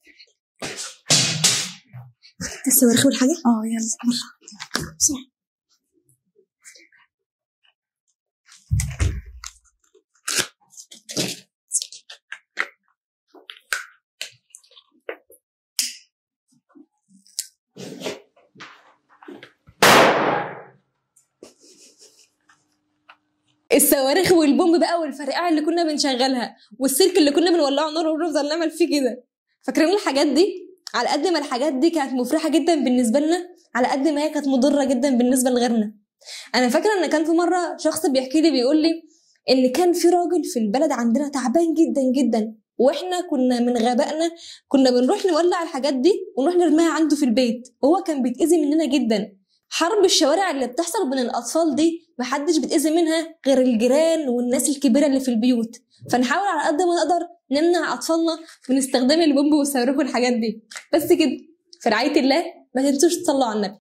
الصواريخ والحاجة اه يلا بسرعة الصواريخ والبومب بقى والفرقعه اللي كنا بنشغلها والسلك اللي كنا بنولعه نار ونفضل نعمل فيه كده فاكرين الحاجات دي على قد ما الحاجات دي كانت مفرحه جدا بالنسبه لنا على قد ما هي كانت مضره جدا بالنسبه لغيرنا انا فاكره ان كان في مره شخص بيحكي لي بيقول لي ان كان في راجل في البلد عندنا تعبان جدا جدا واحنا كنا من غبائنا كنا بنروح نولع الحاجات دي ونروح نرميها عنده في البيت وهو كان بيتأذي مننا جدا حرب الشوارع اللي بتحصل بين الأطفال دي محدش بيتأذي منها غير الجيران والناس الكبيرة اللي في البيوت فنحاول على قد ما نقدر نمنع أطفالنا من استخدام البومب والصاروخ والحاجات دي بس كده في رعاية الله ما تنسوش تصلوا على النبي